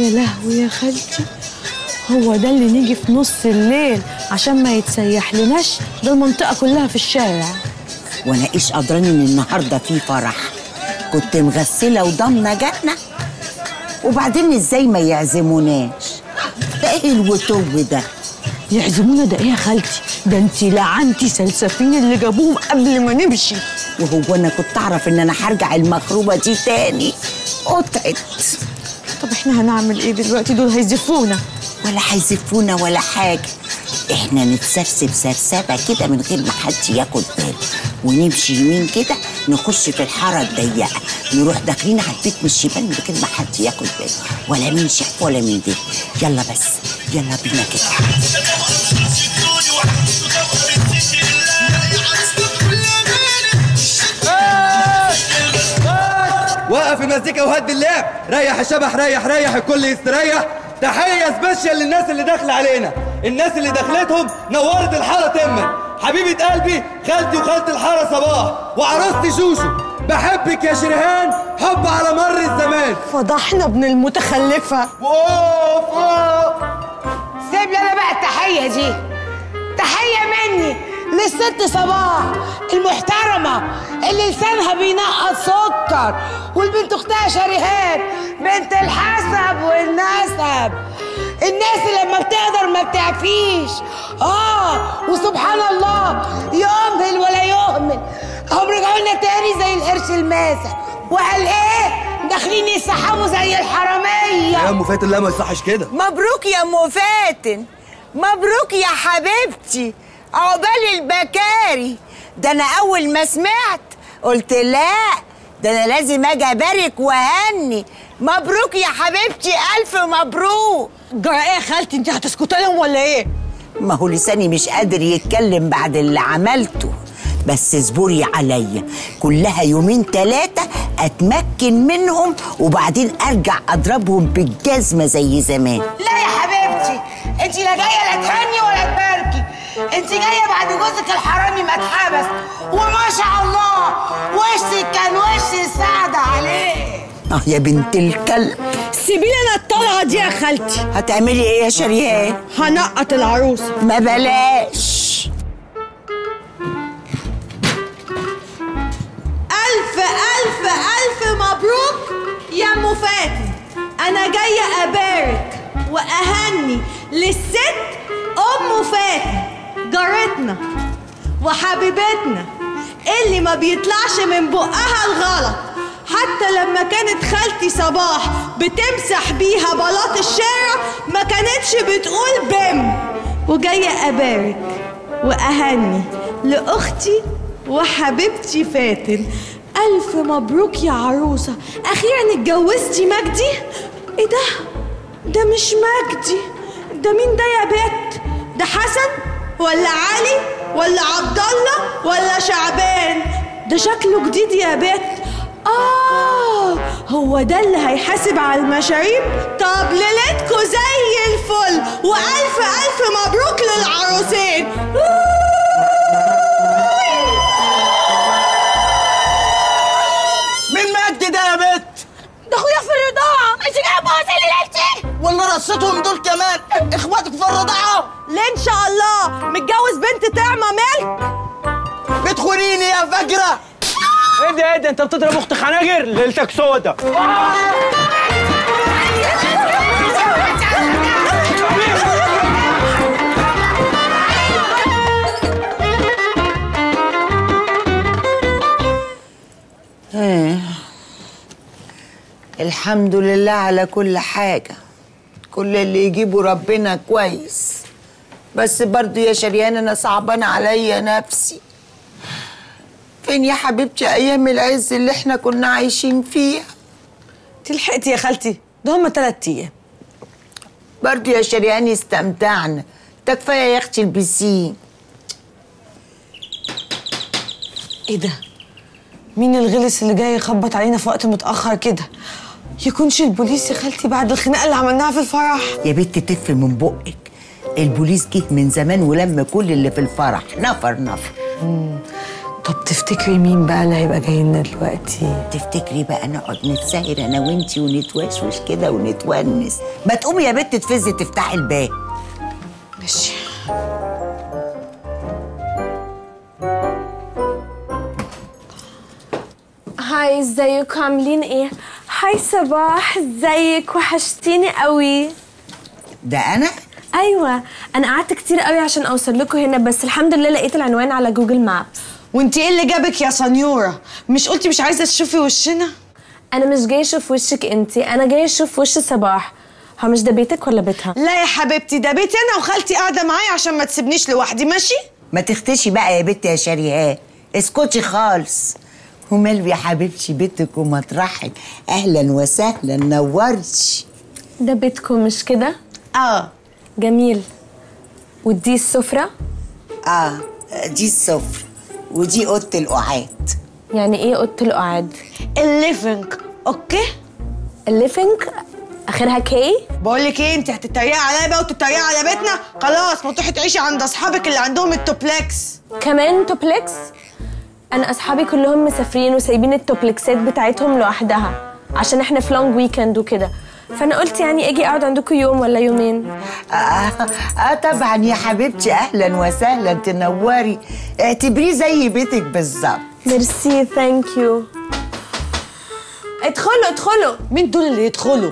يا لهوي يا خالتي هو ده اللي نيجي في نص الليل عشان ما يتسيح لناش ده المنطقة كلها في الشارع وانا ايش قدراني ان النهارده في فرح كنت مغسله وضامنه جنه وبعدين ازاي ما يعزموناش ده ايه الوتو ده يعزمونا ده ايه يا خالتي ده انت لعنتي سلسفين اللي جابوهم قبل ما نمشي وهو انا كنت اعرف ان انا هرجع المخروبه دي تاني قطعت طب احنا هنعمل ايه دلوقتي دول هيزفونا ولا هيزفونا ولا حاجه احنا نتسرسب سرسبه كده من غير ما حد ياخد باله ونمشي يمين كده نخش في الحاره الضيقه نروح داخلين على البيت من الشمال من غير ما حد ياخد باله ولا من شاف ولا من ده يلا بس يلا بينا كده وقف المزيكا وهدي اللعب ريح الشبح ريح ريح الكل يستريح تحية سبيشال للناس اللي داخلة علينا الناس اللي دخلتهم نورت الحارة تما حبيبة قلبي خالتي وخالة الحارة صباح وعروستي شوشو بحبك يا شرهان حب على مر الزمان فضحنا ابن المتخلفة اوف اوف سيب لي انا بقى التحيه دي تحيه مني للست صباح المحترمه اللي لسانها بينقط سكر والبنت اختها شريهان بنت الحسب والنسب الناس اللي لما بتقدر ما بتعفيش اه وسبحان الله يمهل ولا يهمل هم رجعوا لنا تاني زي القرش الماسح وقال ايه داخلين يسحبوا زي الحراميه يا ام فاتن لا ما يصحش كده مبروك يا ام فاتن مبروك يا حبيبتي عقبال البكاري ده انا اول ما سمعت قلت لا ده انا لازم اجي ابارك واهني مبروك يا حبيبتي الف مبروك جرى ايه يا خالتي انت هتسكتي لهم ولا ايه ما هو لساني مش قادر يتكلم بعد اللي عملته بس اصبري عليا كلها يومين ثلاثة أتمكن منهم وبعدين أرجع أضربهم بالجزمة زي زمان لا يا حبيبتي انت لا جايه لا تهني ولا تباركي انت جايه بعد جوزك الحرامي ما اتحبس وما شاء الله وشك كان وش السعد عليه آه يا بنت الكلب سيبي لي انا الطلعة دي يا خالتي هتعملي إيه يا شريهان؟ هنقط العروسة ما بلاش ألف ألف ألف مبروك يا أم فاتن أنا جاية أبارك وأهني للست أم فاتن جارتنا وحبيبتنا اللي ما بيطلعش من بقها الغلط حتى لما كانت خالتي صباح بتمسح بيها بلاط الشارع ما كانتش بتقول بم وجاية أبارك وأهني لأختي وحبيبتي فاتن ألف مبروك يا عروسة أخيرا اتجوزتي مجدي إيه ده؟ ده مش مجدي ده مين ده يا بت؟ ده حسن ولا علي ولا عبد الله ولا شعبان ده شكله جديد يا بت آه هو ده اللي هيحاسب على المشاريب طب ليلتكوا زي الفل وألف ألف مبروك للعروسين مين مجدي ده يا بت؟ ده اخويا في الرضاعه انت جايه بوظي لي ليلتي ولا رصتهم دول كمان اخواتك في الرضاعة ليه ان شاء الله متجوز بنت تعمى ملك بتخونيني يا فجرة ايه ده ايه ده انت بتضرب اخت خناجر ليلتك سودا الحمد لله على كل حاجة كل اللي يجيبه ربنا كويس بس برضو يا شريان أنا صعبان عليا نفسي فين يا حبيبتي أيام العز اللي احنا كنا عايشين فيها تلحقتي يا خالتي ده هما تلات ايام برضو يا شريان استمتعنا ده كفاية يا أختي البسين ايه ده مين الغلس اللي جاي يخبط علينا في وقت متأخر كده يكونش البوليس يا خالتي بعد الخناقة اللي عملناها في الفرح يا بنت تف من بقك البوليس جه من زمان ولم كل اللي في الفرح نفر نفر طب تفتكري مين بقى اللي هيبقى جاي لنا دلوقتي تفتكري بقى نقعد نتساهر انا وانتي ونتوشوش كده ونتونس ما تقومي يا بت تفزي تفتحي الباب ماشي هاي ازيكم عاملين ايه هاي صباح ازيك وحشتيني قوي ده انا ايوه انا قعدت كتير قوي عشان اوصل لكم هنا بس الحمد لله لقيت العنوان على جوجل مابس وانت ايه اللي جابك يا سنيوره مش قلتي مش عايزه تشوفي وشنا انا مش جايه اشوف وشك انتي انا جايه اشوف وش صباح هو مش ده بيتك ولا بيتها لا يا حبيبتي ده بيتي انا وخالتي قاعده معايا عشان ما تسيبنيش لوحدي ماشي ما تختشي بقى يا بت يا شريهان اسكتي خالص ومال يا حبيبتي بيتك ومطرحك اهلا وسهلا نورتي ده بيتكم مش كده اه جميل ودي السفره اه دي السفرة ودي اوضه القعاد يعني ايه اوضه القعاد الليفنج اوكي الليفنج اخرها كي بقول لك ايه انت هتتريقي عليا بقى وتتريقي على بيتنا خلاص ما تروحي تعيشي عند اصحابك اللي عندهم التوبلكس كمان توبلكس انا اصحابي كلهم مسافرين وسايبين التوبلكسات بتاعتهم لوحدها عشان احنا في لونج ويكند وكده فانا قلت يعني اجي اقعد عندكم يوم ولا يومين آه, اه طبعا يا حبيبتي اهلا وسهلا تنوري اعتبريه زي بيتك بالظبط ميرسي ثانك يو ادخلوا ادخلوا مين دول اللي يدخلوا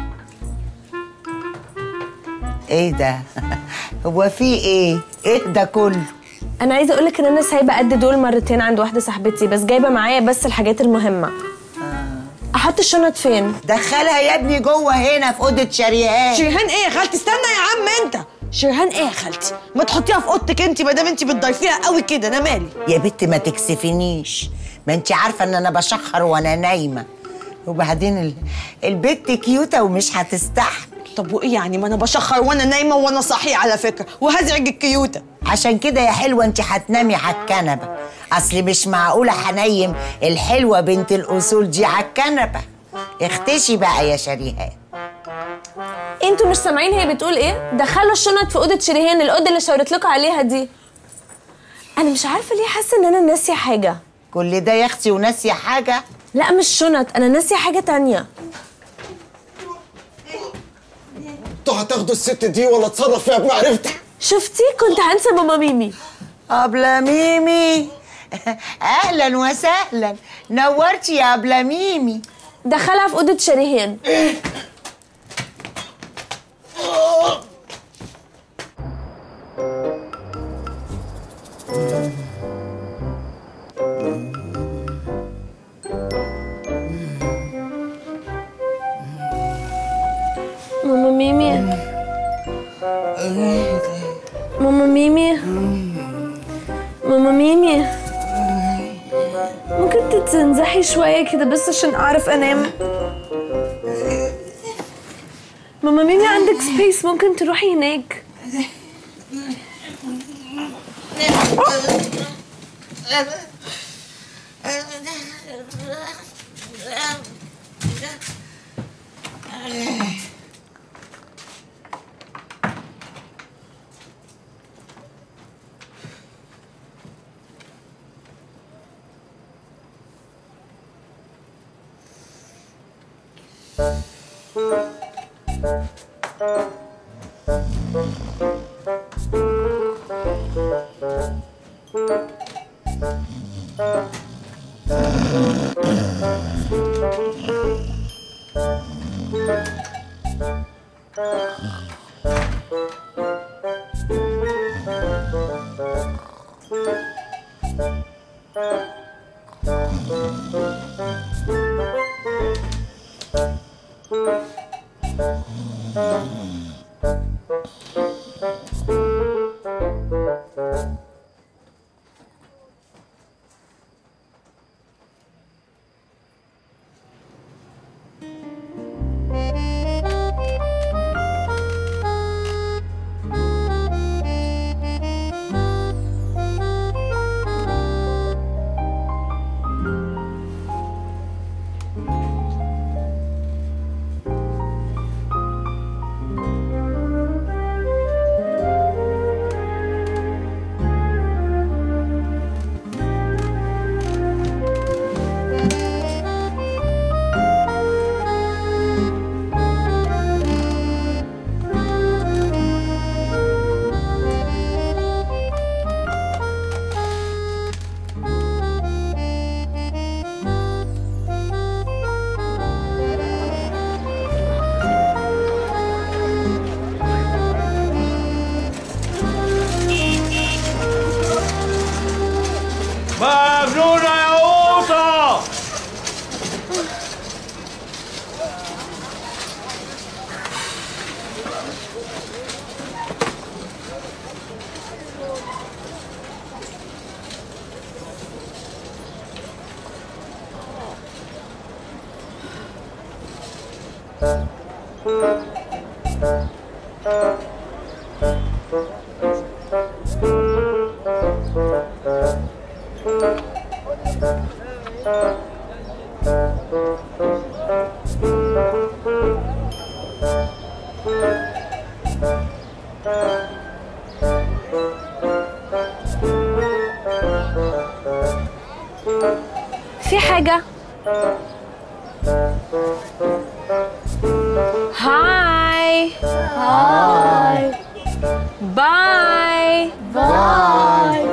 ايه ده هو في ايه ايه ده كله انا عايزه اقولك ان انا سايبه قد دول مرتين عند واحده صاحبتي بس جايبه معايا بس الحاجات المهمه احط الشنط فين دخلها يا ابني جوه هنا في اوضه شريهان شريهان ايه يا خالتي استنى يا عم انت شريهان ايه يا خالتي ما تحطيها في اوضتك انت ما دام انت بتضيفيها قوي كده انا مالي يا بت ما تكسفنيش ما انت عارفه ان انا بشخر وانا نايمه وبعدين ال... البت كيوته ومش هتستحمل طب وايه يعني ما انا بشخر وانا نايمه وانا صاحيه على فكره وهزعج الكيوته عشان كده يا حلوه انت هتنامي على الكنبه اصل مش معقوله هنيم الحلوه بنت الاصول دي على الكنبه اختشي بقى يا شريهان انتوا مش سامعين هي بتقول ايه دخلوا الشنط في اوضه شريهان الاوضه اللي شاورت لكم عليها دي انا مش عارفه ليه حاسه ان انا ناسيه حاجه كل ده يا اختي وناسيه حاجه لا مش شنط انا ناسيه حاجه تانية انتوا هتاخدوا الست دي ولا اتصرف فيها بمعرفتك شفتي كنت هنسى ماما ميمي أبلة ميمي أهلا وسهلا نورتي يا أبلة ميمي دخلها في اوضه شريهان ماما ميمي ماما ميمي ماما ميمي ممكن تتنزحي شوية كده بس عشان أعرف أنام ماما ميمي عندك سبيس ممكن تروحي هناك مجنونة يا قوطة في حاجة هاي هاي باي باي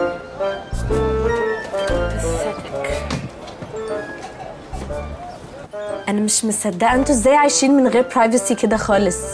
انا مش مصدقه انتوا ازاي عايشين من غير برايفسي كده خالص